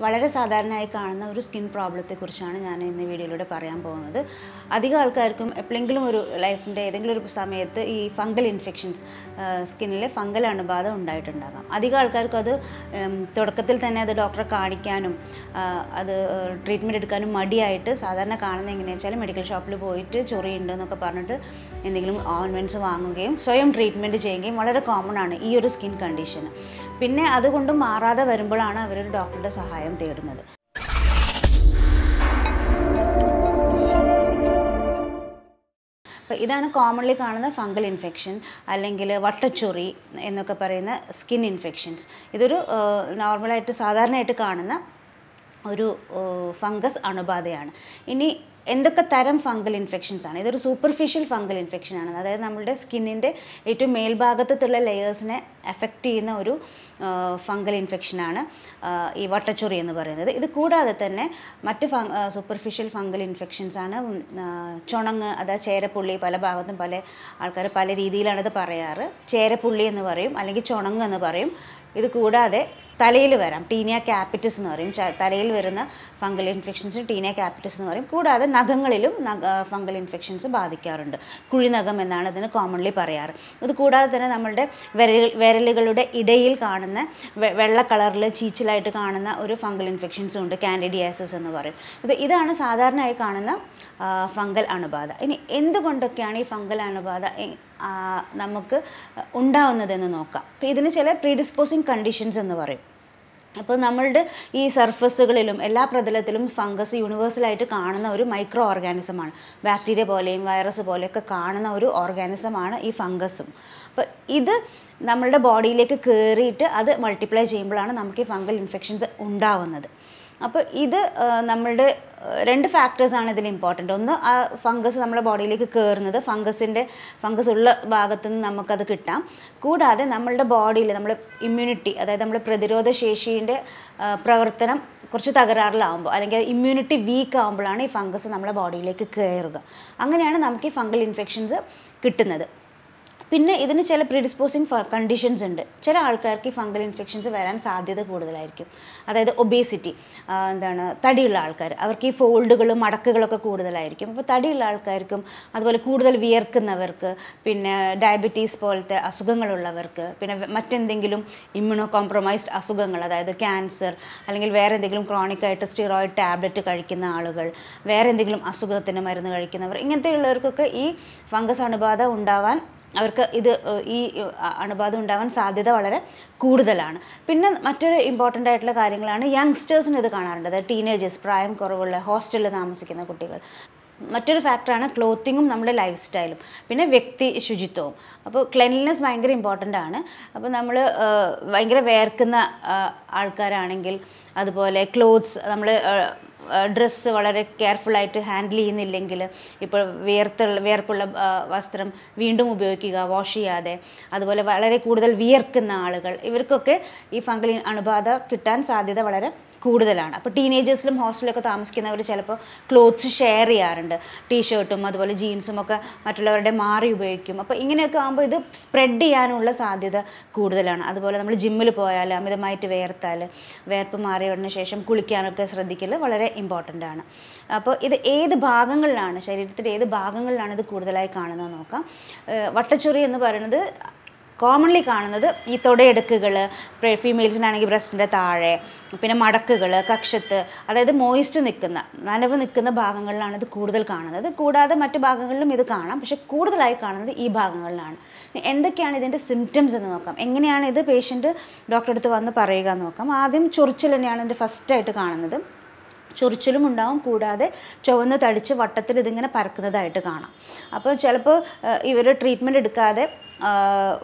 വളരെ സാധാരണയായി കാണുന്ന ഒരു സ്കിൻ പ്രോബ്ലത്തെക്കുറിച്ചാണ് ഞാൻ ഇന്ന് വീഡിയോയിലൂടെ പറയാൻ പോകുന്നത് അധികം ആൾക്കാർക്കും എപ്പോഴെങ്കിലും ഒരു ലൈഫിൻ്റെ ഏതെങ്കിലും ഒരു സമയത്ത് ഈ ഫംഗൽ ഇൻഫെക്ഷൻസ് സ്കിന്നിലെ ഫംഗൽ അണുബാധ ഉണ്ടായിട്ടുണ്ടാകാം അധികം ആൾക്കാർക്കും അത് ഉം, തുടക്കത്തിൽ തന്നെ അത് ഡോക്ടറെ കാണിക്കാനും ആ, അത് ട്രീറ്റ്മെൻറ്റ് എടുക്കാനും മടിയായിട്ട് സാധാരണ കാണുന്നത് എങ്ങനെയാണെന്ന് വെച്ചാൽ മെഡിക്കൽ ഷോപ്പിൽ പോയിട്ട് ചൊറിയുണ്ട് എന്നൊക്കെ പറഞ്ഞിട്ട് എന്തെങ്കിലും ഓയിൻമെൻറ്റ്സ് വാങ്ങുകയും സ്വയം ട്രീറ്റ്മെൻറ്റ് ചെയ്യുകയും വളരെ കോമൺ ആണ് ഈ ഒരു സ്കിൻ കണ്ടീഷൻ പിന്നെ അതുകൊണ്ട് മാറാതെ വരുമ്പോഴാണ് അവരൊരു ഡോക്ടറുടെ സഹായം തേടുന്നത് അപ്പോൾ ഇതാണ് കോമൺലി കാണുന്ന ഫംഗൽ ഇൻഫെക്ഷൻ അല്ലെങ്കിൽ വട്ടച്ചൊറി എന്നൊക്കെ പറയുന്ന സ്കിൻ ഇൻഫെക്ഷൻസ് ഇതൊരു നോർമലായിട്ട് സാധാരണയായിട്ട് കാണുന്ന ഒരു ഫംഗസ് അണുബാധയാണ് ഇനി എന്തൊക്കെ തരം ഫംഗൽ ഇൻഫെക്ഷൻസ് ആണ് ഇതൊരു സൂപ്പർഫിഷ്യൽ ഫംഗൽ ഇൻഫെക്ഷൻ ആണ് അതായത് നമ്മുടെ സ്കിന്നിൻ്റെ ഏറ്റവും മേൽഭാഗത്തുള്ള ലെയേഴ്സിനെ എഫക്റ്റ് ചെയ്യുന്ന ഒരു ഫംഗൽ ഇൻഫെക്ഷനാണ് ഈ വട്ടച്ചൊറി എന്ന് പറയുന്നത് ഇത് കൂടാതെ തന്നെ മറ്റ് ഫങ് സൂപ്പർഫിഷ്യൽ ഫംഗൽ ഇൻഫെക്ഷൻസ് ആണ് ഉം, ആ, ചുണങ്ങ് അതായത് ചേരപ്പുള്ളി പല ഭാഗത്തും പല ആൾക്കാർ പല രീതിയിലാണ് ഇത് പറയാറ് ചേരപ്പുള്ളി എന്ന് പറയും അല്ലെങ്കിൽ ചുണങ്ങ് എന്ന് പറയും ഇത് കൂടാതെ തലയിൽ വരാം ടീനിയ ക്യാപിറ്റിസ് എന്ന് പറയും ച- തലയിൽ വരുന്ന ഫംഗൽ ഇൻഫെക്ഷൻസ് ടീനിയ ക്യാപിറ്റിസ് എന്ന് പറയും കൂടാതെ നഖങ്ങളിലും ഫംഗൽ ഇൻഫെക്ഷൻസ് ബാധിക്കാറുണ്ട് കുഴിനഖം എന്നാണ് ഇതിന് കോമൺലി പറയാറ് ഇത് കൂടാതെ തന്നെ നമ്മളുടെ വിരൽ വിരലുകളുടെ ഇടയിൽ കാണുന്ന വെ- വെള്ള കളറിൽ ചീച്ചിലായിട്ട് കാണുന്ന ഒരു ഫംഗൽ ഇൻഫെക്ഷൻസും ഉണ്ട് കാൻഡിഡിയാസിസ് എന്ന് പറയും അപ്പോൾ ഇതാണ് സാധാരണയായി കാണുന്ന ഫംഗൽ അണുബാധ ഇനി എന്തുകൊണ്ടൊക്കെയാണ് ഈ ഫംഗൽ അണുബാധ എ- ആ, നമുക്ക് ഉണ്ടാവുന്നതെന്ന് നോക്കാം അപ്പോൾ ഇതിന് ചില പ്രീഡിസ്പോസിങ് കണ്ടീഷൻസ് എന്ന് പറയും അപ്പോൾ നമ്മളുടെ ഈ സർഫസുകളിലും എല്ലാ പ്രതലത്തിലും ഫംഗസ് യൂണിവേഴ്സലായിട്ട് കാണുന്ന ഒരു മൈക്രോ ഓർഗാനിസമാണ് ബാക്ടീരിയ പോലെയും വൈറസ് പോലെയൊക്കെ കാണുന്ന ഒരു ഓർഗാനിസമാണ് ഈ ഫംഗസും അപ്പോൾ ഇത് നമ്മളുടെ ബോഡിയിലേക്ക് കയറിയിട്ട് അത് മൾട്ടിപ്ലൈ ചെയ്യുമ്പോഴാണ് നമുക്ക് ഈ ഫംഗൽ ഇൻഫെക്ഷൻസ് ഉണ്ടാവുന്നത് അപ്പോൾ ഇത് ആ, നമ്മളുടെ ആ, രണ്ട് ഫാക്ടേഴ്സാണ് ഇതിൽ ഇമ്പോർട്ടൻ്റ് ഒന്ന് ആ ഫംഗസ് നമ്മുടെ ബോഡിയിലേക്ക് കയറുന്നത് ഫംഗസിൻ്റെ ഫംഗസ് ഉള്ള ഭാഗത്തു നിന്ന് നമുക്കത് കിട്ടാം കൂടാതെ നമ്മളുടെ ബോഡിയിൽ നമ്മുടെ ഇമ്മ്യൂണിറ്റി അതായത് നമ്മുടെ പ്രതിരോധ ശേഷീൻ്റെ പ്രവർത്തനം കുറച്ച് തകരാറിലാവുമ്പോൾ അല്ലെങ്കിൽ ഇമ്മ്യൂണിറ്റി വീക്ക് ആകുമ്പോഴാണ് ഈ ഫംഗസ് നമ്മുടെ ബോഡിയിലേക്ക് കയറുക അങ്ങനെയാണ് നമുക്ക് ഈ ഫംഗൽ ഇൻഫെക്ഷൻസ് കിട്ടുന്നത് പിന്നെ ഇതിന് ചില പ്രിഡിസ്പോസിങ് കണ്ടീഷൻസ് ഉണ്ട് ചില ആൾക്കാർക്ക് ഈ ഫംഗൽ ഇൻഫെക്ഷൻസ് വരാൻ സാധ്യത കൂടുതലായിരിക്കും അതായത് ഒബേസിറ്റി എന്താണ് തടിയുള്ള ആൾക്കാർ അവർക്ക് ഈ ഫോൾഡുകളും മടക്കുകളൊക്കെ കൂടുതലായിരിക്കും അപ്പോൾ തടിയുള്ള ആൾക്കാർക്കും അതുപോലെ കൂടുതൽ വിയർക്കുന്നവർക്ക് പിന്നെ ഡയബറ്റീസ് പോലത്തെ അസുഖങ്ങളുള്ളവർക്ക് പിന്നെ വെ- മറ്റെന്തെങ്കിലും ഇമ്മ്യൂണോ കോംപ്രമൈസ്ഡ് അസുഖങ്ങൾ അതായത് ക്യാൻസർ അല്ലെങ്കിൽ വേറെ എന്തെങ്കിലും ക്രോണിക് ആയിട്ട് സ്റ്റിറോയിഡ് ടാബ്ലറ്റ് കഴിക്കുന്ന ആളുകൾ വേറെ എന്തെങ്കിലും അസുഖത്തിന് മരുന്ന് കഴിക്കുന്നവർ ഇങ്ങനത്തെയുള്ളവർക്കൊക്കെ ഈ ഫംഗസ് അണുബാധ ഉണ്ടാവാൻ അവർക്ക് ഇത് ഏഹ്, ഈ ഏഹ്, അണുബാധ ഉണ്ടാവാൻ സാധ്യത വളരെ കൂടുതലാണ് പിന്നെ മറ്റൊരു ഇമ്പോർട്ടൻ്റ് ആയിട്ടുള്ള കാര്യങ്ങളാണ് യങ്സ്റ്റേഴ്സിന് ഇത് കാണാറുണ്ട് അതായത് ടീനേജേഴ്സ് പ്രായം കുറവുള്ള ഹോസ്റ്റലിൽ താമസിക്കുന്ന കുട്ടികൾ മറ്റൊരു ഫാക്ടറാണ് ക്ലോത്തിങ്ങും നമ്മുടെ ലൈഫ് സ്റ്റൈലും പിന്നെ വ്യക്തി ശുചിത്വവും അപ്പോൾ ക്ലെൻലിനെസ് ഭയങ്കര ഇമ്പോർട്ടൻ്റ് ആണ് അപ്പോൾ നമ്മൾ ഭയങ്കര വേർക്കുന്ന ആ, ആൾക്കാരാണെങ്കിൽ അതുപോലെ ക്ലോത്ത്സ് നമ്മൾ ഡ്രസ്സ് വളരെ കെയർഫുള്ളായിട്ട് ഹാൻഡിൽ ചെയ്യുന്നില്ലെങ്കിൽ ഇപ്പോൾ വിയർത്തുള്ള വിയർപ്പുള്ള ആ, വസ്ത്രം വീണ്ടും ഉപയോഗിക്കുക വാഷ് ചെയ്യാതെ അതുപോലെ വളരെ കൂടുതൽ വിയർക്കുന്ന ആളുകൾ ഇവർക്കൊക്കെ ഈ ഫംഗൽ അണുബാധ കിട്ടാൻ സാധ്യത വളരെ കൂടുതലാണ് അപ്പോൾ ടീനേജേഴ്സിലും ഹോസ്റ്റലിലൊക്കെ താമസിക്കുന്നവർ ചിലപ്പോൾ ക്ലോത്ത്സ് ഷെയർ ചെയ്യാറുണ്ട് ടീഷർട്ടും അതുപോലെ ജീൻസും ഒക്കെ മറ്റുള്ളവരുടെ മാറി ഉപയോഗിക്കും അപ്പോൾ ഇങ്ങനെയൊക്കെ ആകുമ്പോൾ ഇത് സ്പ്രെഡ് ചെയ്യാനുള്ള സാധ്യത കൂടുതലാണ് അതുപോലെ നമ്മൾ ജിമ്മിൽ പോയാൽ അമിതമായിട്ട് വേർത്താൽ വേർപ്പ് മാറിയതിന് ശേഷം കുളിക്കാനൊക്കെ ശ്രദ്ധിക്കൽ വളരെ ഇമ്പോർട്ടൻ്റ് ആണ് അപ്പോൾ ഇത് ഏത് ഭാഗങ്ങളിലാണ് ശരീരത്തിൻ്റെ ഏത് ഭാഗങ്ങളിലാണ് ഇത് കൂടുതലായി കാണുന്നത് നോക്കാം ഏഹ് വട്ടച്ചൊറി എന്ന് പറയുന്നത് കോമൺലി കാണുന്നത് ഈ തുടയെടുക്കുകൾ ഫീമെയിൽസിനാണെങ്കിൽ ബ്രസ്റ്റിൻ്റെ താഴെ പിന്നെ മടക്കുകൾ കക്ഷത്ത് അതായത് മോയിസ്റ്റ് നിൽക്കുന്ന നനവ് നിൽക്കുന്ന ഭാഗങ്ങളിലാണ് ഇത് കൂടുതൽ കാണുന്നത് കൂടാതെ മറ്റു ഭാഗങ്ങളിലും ഇത് കാണാം പക്ഷെ കൂടുതലായി കാണുന്നത് ഈ ഭാഗങ്ങളിലാണ് ഇനി എന്തൊക്കെയാണ് ഇതിൻ്റെ സിംറ്റംസ് എന്ന് നോക്കാം എങ്ങനെയാണ് ഇത് പേഷ്യൻറ്റ് ഡോക്ടറെ അടുത്ത് വന്ന് പറയുക എന്ന് നോക്കാം ആദ്യം ചൊറിച്ചിൽ തന്നെയാണ് ഇതിൻ്റെ ഫസ്റ്റായിട്ട് കാണുന്നത് ചൊറിച്ചിലും ഉണ്ടാവും കൂടാതെ ചുവന്ന് തടിച്ച് വട്ടത്തിൽ ഇതിങ്ങനെ പരക്കുന്നതായിട്ട് കാണാം അപ്പോൾ ചിലപ്പോൾ ഇവർ ട്രീറ്റ്മെൻറ്റ് എടുക്കാതെ ആ,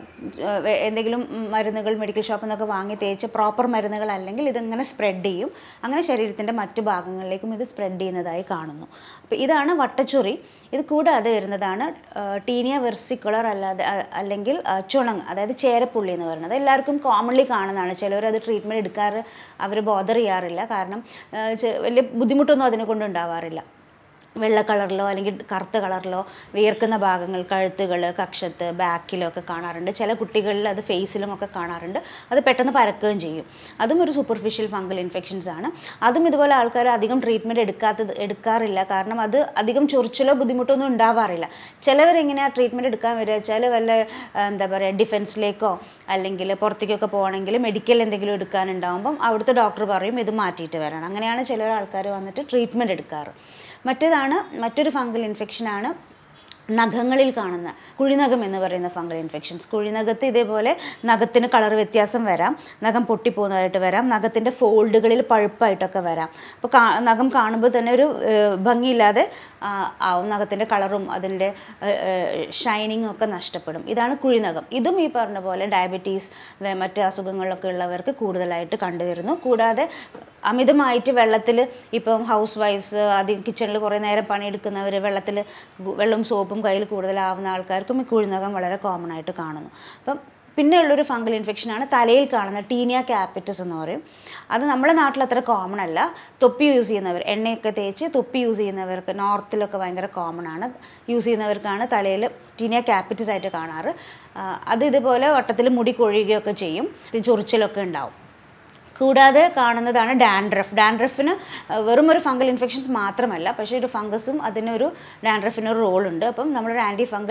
വെ- എന്തെങ്കിലും മരുന്നുകൾ മെഡിക്കൽ ഷോപ്പിൽ നിന്നൊക്കെ വാങ്ങി തേച്ച് പ്രോപ്പർ മരുന്നുകൾ അല്ലെങ്കിൽ ഇതിങ്ങനെ സ്പ്രെഡ് ചെയ്യും അങ്ങനെ ശരീരത്തിൻ്റെ മറ്റു ഭാഗങ്ങളിലേക്കും ഇത് സ്പ്രെഡ് ചെയ്യുന്നതായി കാണുന്നു അപ്പോൾ ഇതാണ് വട്ടച്ചൊറി ഇത് കൂടാതെ വരുന്നതാണ് ആ, ടീനിയ വെർസിക്കുലർ അല്ലാതെ അ- അല്ലെങ്കിൽ ആ, ചുണങ്ങ് അതായത് ചേരപ്പുള്ളി എന്ന് പറയുന്നത് എല്ലാവർക്കും കോമൺലി കാണുന്നതാണ് ചിലവർ അത് ട്രീറ്റ്മെൻറ്റ് എടുക്കാറ് അവർ ബോദർ ചെയ്യാറില്ല കാരണം ആ, ചെ- വലിയ ബുദ്ധിമുട്ടൊന്നും അതിനെ കൊണ്ട് ഉണ്ടാവാറില്ല വെള്ള കളറിലോ അല്ലെങ്കിൽ കറുത്ത കളറിലോ വിയർക്കുന്ന ഭാഗങ്ങൾ കഴുത്തുകൾ കക്ഷത്ത് ബാക്കിലോ ഒക്കെ കാണാറുണ്ട് ചില കുട്ടികളിൽ അത് ഫേസിലും ഒക്കെ കാണാറുണ്ട് അത് പെട്ടെന്ന് പരക്കുകയും ചെയ്യും അതും ഒരു സൂപ്പർഫിഷ്യൽ ഫംഗൽ ഇൻഫെക്ഷൻസ് ആണ് അതും ഇതുപോലെ ആൾക്കാർ അധികം ട്രീറ്റ്മെൻറ്റ് എടുക്കാത്തത് എടുക്കാറില്ല കാരണം അത് അധികം ചൊറിച്ചിലോ ബുദ്ധിമുട്ടോ ഒന്നും ഉണ്ടാവാറില്ല ചിലവരെങ്ങനെയാണ് ട്രീറ്റ്മെൻറ്റ് എടുക്കാൻ വരിക വെച്ചാൽ വല്ല ആ, എന്താ പറയുക ഡിഫൻസിലേക്കോ അല്ലെങ്കിൽ പുറത്തേക്കൊക്കെ പോകണമെങ്കിൽ മെഡിക്കൽ എന്തെങ്കിലും എടുക്കാനുണ്ടാകുമ്പം അവിടുത്തെ ഡോക്ടർ പറയും ഇത് മാറ്റിയിട്ട് വരണം അങ്ങനെയാണ് ചില ആൾക്കാർ വന്നിട്ട് ട്രീറ്റ്മെൻറ്റ് എടുക്കാറ് മറ്റേതാണ് മറ്റൊരു ഫംഗൽ ഇൻഫെക്ഷനാണ് നഖങ്ങളിൽ കാണുന്ന കുഴിനഖം എന്ന് പറയുന്ന ഫംഗൽ ഇൻഫെക്ഷൻസ് കുഴിനഖത്ത് ഇതേപോലെ നഖത്തിന് കളർ വ്യത്യാസം വരാം നഖം പൊട്ടിപ്പോകുന്നതായിട്ട് വരാം നഖത്തിൻ്റെ ഫോൾഡുകളിൽ പഴുപ്പായിട്ടൊക്കെ വരാം അപ്പോൾ കാ നഖം കാണുമ്പോൾ തന്നെ ഒരു ഏഹ്, ഭംഗിയില്ലാതെ ആ, ആവും നഖത്തിൻ്റെ കളറും അതിൻ്റെ ഷൈനിങ്ങും ഒക്കെ നഷ്ടപ്പെടും ഇതാണ് കുഴിനഖം ഇതും ഈ പറഞ്ഞ പോലെ ഡയബറ്റീസ് വേ- മറ്റ് അസുഖങ്ങളിലൊക്കെ ഉള്ളവർക്ക് കൂടുതലായിട്ട് കണ്ടുവരുന്നു കൂടാതെ അമിതമായിട്ട് വെള്ളത്തിൽ ഇപ്പം ഹൗസ് വൈഫ്സ് ആദ്യം കിച്ചണിൽ കുറേ നേരം പണിയെടുക്കുന്നവർ വെള്ളത്തിൽ വെള്ളവും സോപ്പും കയ്യിൽ കൂടുതലാവുന്ന ആൾക്കാർക്കും ഈ കുഴിനകം വളരെ കോമൺ ആയിട്ട് കാണുന്നു അപ്പം പിന്നെ ഉള്ളൊരു ഫംഗൽ ഇൻഫെക്ഷനാണ് തലയിൽ കാണുന്ന ടീനിയ ക്യാപിറ്റസ് എന്ന് പറയും അത് നമ്മുടെ നാട്ടിൽ അത്ര കോമൺ അല്ല തൊപ്പി യൂസ് ചെയ്യുന്നവർ എണ്ണയൊക്കെ തേച്ച് തൊപ്പി യൂസ് ചെയ്യുന്നവർക്ക് നോർത്തിലൊക്കെ ഭയങ്കര കോമൺ ആണ് യൂസ് ചെയ്യുന്നവർക്കാണ് തലയിൽ ടീനിയ ക്യാപിറ്റസ് ആയിട്ട് കാണാറ് ആ, അത് ഇതുപോലെ വട്ടത്തിൽ മുടി കൊഴിയുകയൊക്കെ ചെയ്യും പിന്നെ ചൊറിച്ചിലൊക്കെ ഉണ്ടാവും കൂടാതെ കാണുന്നതാണ് ഡാൻഡ്രഫ് ഡാൻഡ്രഫിന് വെറും ഒരു ഫംഗൽ ഇൻഫെക്ഷൻസ് മാത്രമല്ല പക്ഷേ ഒരു ഫംഗസും അതിനൊരു ഡാൻഡ്രഫിന് ഒരു റോളുണ്ട് അപ്പം നമ്മളൊരു ആൻറ്റി ഫംഗൽ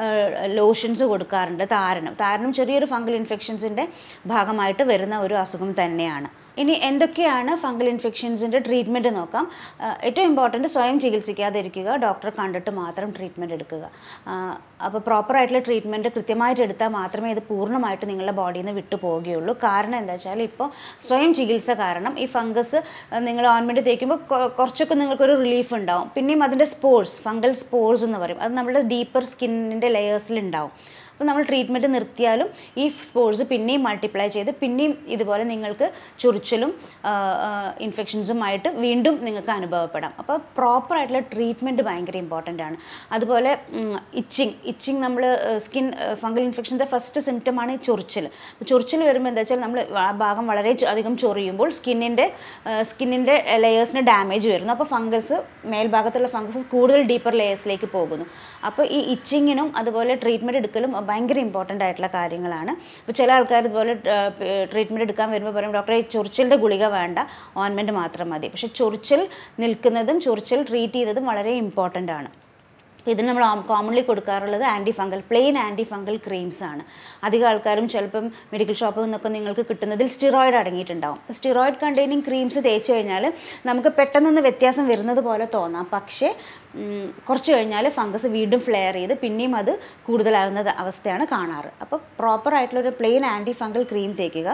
ലോഷൻസ് കൊടുക്കാറുണ്ട് താരനും താരനും ചെറിയൊരു ഫംഗൽ ഇൻഫെക്ഷൻസിൻ്റെ ഭാഗമായിട്ട് വരുന്ന ഒരു അസുഖം തന്നെയാണ് ഇനി എന്തൊക്കെയാണ് ഫംഗൽ ഇൻഫെക്ഷൻസിൻ്റെ ട്രീറ്റ്മെൻറ്റ് നോക്കാം ആ, ഏറ്റവും ഇമ്പോർട്ടൻറ്റ് സ്വയം ചികിത്സിക്കാതിരിക്കുക ഡോക്ടറെ കണ്ടിട്ട് മാത്രം ട്രീറ്റ്മെൻറ്റ് എടുക്കുക അപ്പോൾ പ്രോപ്പറായിട്ടുള്ള ട്രീറ്റ്മെൻറ്റ് കൃത്യമായിട്ട് എടുത്താൽ മാത്രമേ ഇത് പൂർണ്ണമായിട്ട് നിങ്ങളുടെ ബോഡിയിൽ നിന്ന് വിട്ടു പോവുകയുള്ളൂ കാരണം എന്താ വെച്ചാൽ ഇപ്പോൾ സ്വയം ചികിത്സ കാരണം ഈ ഫംഗസ് നിങ്ങൾ ഓയിൻമെൻറ്റ് തേക്കുമ്പോൾ കൊ- കുറച്ചൊക്കെ നിങ്ങൾക്കൊരു റിലീഫ് ഉണ്ടാവും പിന്നെയും അതിൻ്റെ സ്പോർസ് ഫംഗൽ സ്പോർസ് എന്ന് പറയും അത് നമ്മുടെ ഡീപ്പർ സ്കിന്നിൻ്റെ ലെയേഴ്സിൽ ഉണ്ടാവും അപ്പോൾ നമ്മൾ ട്രീറ്റ്മെൻറ്റ് നിർത്തിയാലും ഈ സ്പോർട്സ് പിന്നെയും മൾട്ടിപ്ലൈ ചെയ്ത് പിന്നെയും ഇതുപോലെ നിങ്ങൾക്ക് ചൊറിച്ചിലും ഇൻഫെക്ഷൻസുമായിട്ട് വീണ്ടും നിങ്ങൾക്ക് അനുഭവപ്പെടാം അപ്പോൾ പ്രോപ്പറായിട്ടുള്ള ട്രീറ്റ്മെൻറ്റ് ഭയങ്കര ഇമ്പോർട്ടൻ്റ് ആണ് അതുപോലെ ഇച്ചിങ് ഇച്ചിങ് നമ്മൾ സ്കിൻ ഫംഗൽ ഇൻഫെക്ഷൻ്റെ ഫസ്റ്റ് സിംറ്റമാണ് ഈ ചൊറിച്ചിൽ ചൊറിച്ചിൽ വരുമ്പോൾ എന്താ വെച്ചാൽ നമ്മൾ ആ ഭാഗം വളരെ ചൊ- അധികം ചൊറിയുമ്പോൾ സ്കിന്നിൻ്റെ സ്കിന്നിൻ്റെ ലെയേഴ്സിന് ഡാമേജ് വരുന്നു അപ്പോൾ ഫംഗസ് മേൽഭാഗത്തുള്ള ഫംഗസ് കൂടുതൽ ഡീപ്പർ ലെയേഴ്സിലേക്ക് പോകുന്നു അപ്പോൾ ഈ ഇച്ചിങ്ങിനും അതുപോലെ ട്രീറ്റ്മെൻറ്റ് എടുക്കലും ഭയങ്കര ഇമ്പോർട്ടൻ്റ് ആയിട്ടുള്ള കാര്യങ്ങളാണ് ഇപ്പോൾ ചില ആൾക്കാർ ഇതുപോലെ ട്രീറ്റ്മെൻറ്റ് എടുക്കാൻ വരുമ്പോൾ പറയും ഡോക്ടറെ ഈ ചൊറിച്ചിലിൻ്റെ ഗുളിക വേണ്ട ഓയിൻമെൻറ്റ് മാത്രം മതി പക്ഷേ ചൊറിച്ചിൽ നിൽക്കുന്നതും ചൊറിച്ചിൽ ട്രീറ്റ് ചെയ്തതും വളരെ ഇമ്പോർട്ടൻ്റ് ആണ് അപ്പോൾ ഇതിന് നമ്മൾ കോമൺലി കൊടുക്കാറുള്ളത് anti fungal plain anti fungal creams ആണ് അധികം ആൾക്കാരും ചിലപ്പം മെഡിക്കൽ ഷോപ്പിൽ നിന്നൊക്കെ നിങ്ങൾക്ക് കിട്ടുന്നതിൽ സ്റ്റിറോയിഡ് അടങ്ങിയിട്ടുണ്ടാവും സ്റ്റിറോയിഡ് കണ്ടെയ്നിങ് ക്രീംസ് തേച്ച് കഴിഞ്ഞാൽ നമുക്ക് പെട്ടെന്നൊന്ന് വ്യത്യാസം വരുന്നത് പോലെ തോന്നാം പക്ഷേ ഉം, കുറച്ച് കഴിഞ്ഞാൽ ഫംഗസ് വീണ്ടും ഫ്ലെയർ ചെയ്ത് പിന്നെയും അത് കൂടുതലാകുന്ന അവസ്ഥയാണ് കാണാറ് അപ്പോൾ പ്രോപ്പർ ആയിട്ടുള്ളൊരു പ്ലെയിൻ ആൻറ്റി ഫംഗൽ ക്രീം തേക്കുക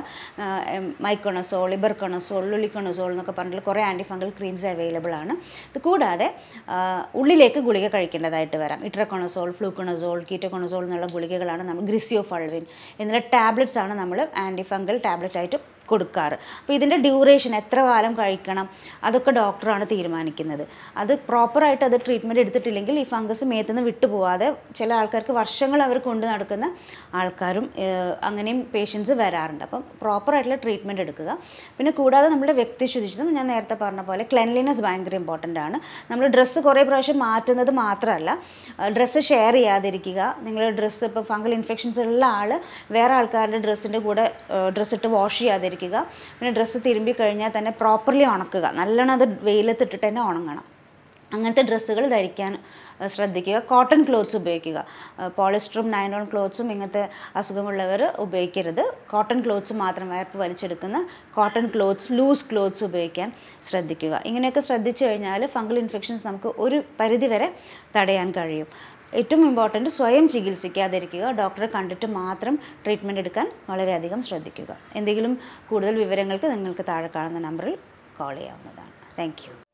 മൈക്കൊണസോൾ ഇബർക്കൊണസോൾ ലുലിക്കൊണസോൾ എന്നൊക്കെ പറഞ്ഞിട്ട് കുറേ ആൻറ്റി ഫംഗൽ ക്രീംസ് അവൈലബിൾ ആണ് ഇത് കൂടാതെ ആ, ഉള്ളിലേക്ക് ഗുളിക കഴിക്കേണ്ടതായിട്ട് വരാം ഇട്രക്കൊണസോൾ ഫ്ലൂക്കൊണസോൾ കീറ്റോക്കൊണസോൾ എന്നുള്ള ഗുളികകളാണ് നമ്മൾ ഗ്രിസിയോ ഫൾവിൻ എന്നുള്ള ടാബ്ലറ്റ്സ് ആണ് നമ്മൾ ആൻറ്റി ഫംഗൽ ടാബ്ലറ്റ് ആയിട്ട് കൊടുക്കാറ് അപ്പോൾ ഇതിൻ്റെ ഡ്യൂറേഷൻ എത്ര കാലം കഴിക്കണം അതൊക്കെ ഡോക്ടറാണ് തീരുമാനിക്കുന്നത് അത് പ്രോപ്പറായിട്ട് അത് ട്രീറ്റ്മെൻറ്റ് എടുത്തിട്ടില്ലെങ്കിൽ ഈ ഫംഗസ് മേത്തുനിന്ന് വിട്ടുപോകാതെ ചില ആൾക്കാർക്ക് വർഷങ്ങൾ അവർ കൊണ്ട് നടക്കുന്ന ആൾക്കാരും ഏഹ്, അങ്ങനെയും പേഷ്യൻസ് വരാറുണ്ട് അപ്പം പ്രോപ്പറായിട്ടുള്ള ട്രീറ്റ്മെൻറ്റ് എടുക്കുക പിന്നെ കൂടാതെ നമ്മുടെ വ്യക്തി ശുചിത്വം ഞാൻ നേരത്തെ പറഞ്ഞ പോലെ ക്ലെൻലിനെസ് ഭയങ്കര ഇമ്പോർട്ടൻ്റ് ആണ് നമ്മൾ ഡ്രസ്സ് കുറേ പ്രാവശ്യം മാറ്റുന്നത് മാത്രമല്ല ഡ്രസ്സ് ഷെയർ ചെയ്യാതിരിക്കുക നിങ്ങൾ ഡ്രസ്സ് ഇപ്പോൾ ഫംഗൽ ഇൻഫെക്ഷൻസ് ഉള്ള ആൾ വേറെ ആൾക്കാരുടെ ഡ്രസ്സിൻ്റെ കൂടെ ഡ്രസ്സ് ഇട്ട് വാഷ് ചെയ്യാതിരിക്കുക പിന്നെ ഡ്രസ്സ് തിരുമ്പി കഴിഞ്ഞാൽ തന്നെ പ്രോപ്പർലി ഉണക്കുക നല്ലോണം അത് വെയിലത്തിട്ടിട്ട് തന്നെ ഉണങ്ങണം അങ്ങനത്തെ ഡ്രസ്സുകൾ ധരിക്കാൻ അഹ് ശ്രദ്ധിക്കുക കോട്ടൺ ക്ലോത്ത്സ് ഉപയോഗിക്കുക പോളിസ്റ്ററും നൈലോൺ ക്ലോത്ത്സും ഇങ്ങനത്തെ അസുഖമുള്ളവർ ഉപയോഗിക്കരുത് കോട്ടൺ ക്ലോത്ത്സ് മാത്രം വയർപ്പ് വലിച്ചെടുക്കുന്ന കോട്ടൺ ക്ലോത്ത്സ് ലൂസ് ക്ലോത്ത്സ് ഉപയോഗിക്കാൻ ശ്രദ്ധിക്കുക ഇങ്ങനെയൊക്കെ ശ്രദ്ധിച്ചു കഴിഞ്ഞാൽ ഫംഗൽ ഇൻഫെക്ഷൻസ് നമുക്ക് ഒരു പരിധി വരെ തടയാൻ കഴിയും ഏറ്റവും ഇമ്പോർട്ടൻറ്റ് സ്വയം ചികിത്സിക്കാതിരിക്കുക ഡോക്ടറെ കണ്ടിട്ട് മാത്രം ട്രീറ്റ്മെൻറ്റ് എടുക്കാൻ വളരെയധികം ശ്രദ്ധിക്കുക എന്തെങ്കിലും കൂടുതൽ വിവരങ്ങൾക്ക് നിങ്ങൾക്ക് താഴെ കാണുന്ന നമ്പറിൽ കോൾ ചെയ്യാവുന്നതാണ് താങ്ക്